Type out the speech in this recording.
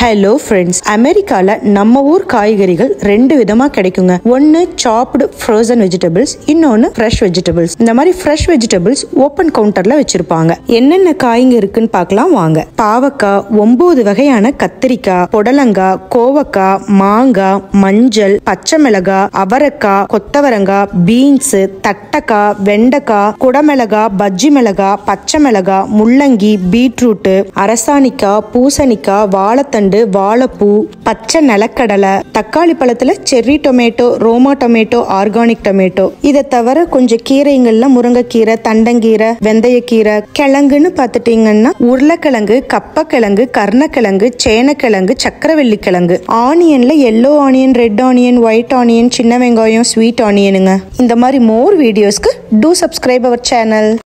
hello friends அமெரிக்கால நம்ம ஊர் காய்கறிகள் ரெண்டு விதமா கிடைக்குங்க ஒன்னு சாப்டு ஃப்ரோசன் வெஜிடபிள்ஸ் இன்னொன்னு ஃப்ரெஷ் வெஜிடபிள்ஸ் இந்த மாதிரி ஃப்ரெஷ் வெஜிடபிள்ஸ் ஓப்பன் கவுண்டர்ல வச்சிருப்பாங்க என்னென்ன காய்ங்க இருக்குன்னு பார்க்கலாம் வாங்க பாவக்காய் ஒன்பது வகையான கத்திரிக்காய் புடலங்காய் கோவக்காய் மாங்காய் மஞ்சள் பச்சை மிளகாய் அவரைக்காய் கொத்தவரங்காய் பீன்ஸ் தட்டக்காய் வெண்டைக்காய் குடமிளகாய் பஜ்ஜி மிளகாய் பச்சை மிளகாய் முள்ளங்கி பீட்ரூட்டு அரசாணிக்காய் பூசணிக்காய் வாழைத்தண்டு வாழைப்பூ பச்சை நிலக்கடலை தக்காளி பழத்துல cherry tomato Roma tomato organic tomato இதை தவிர கொஞ்சம் கீரைங்கள்ல முருங்கைக்கீரை தண்டங்கீரை வெந்தயக்கீரை கிழங்குன்னு பார்த்துட்டீங்கன்னா உருளைக்கிழங்கு கப்பக்கிழங்கு கர்ணக்கிழங்கு சேனக்கிழங்கு சக்கரவள்ளி கிழங்கு ஆனியன்ல yellow onion red onion white onion சின்ன வெங்காயம் ஸ்வீட் ஆனியனுங்க இந்த மாதிரி மோர் வீடியோஸ்க்கு டூ சப்ஸ்கிரைப் அவர் சேனல்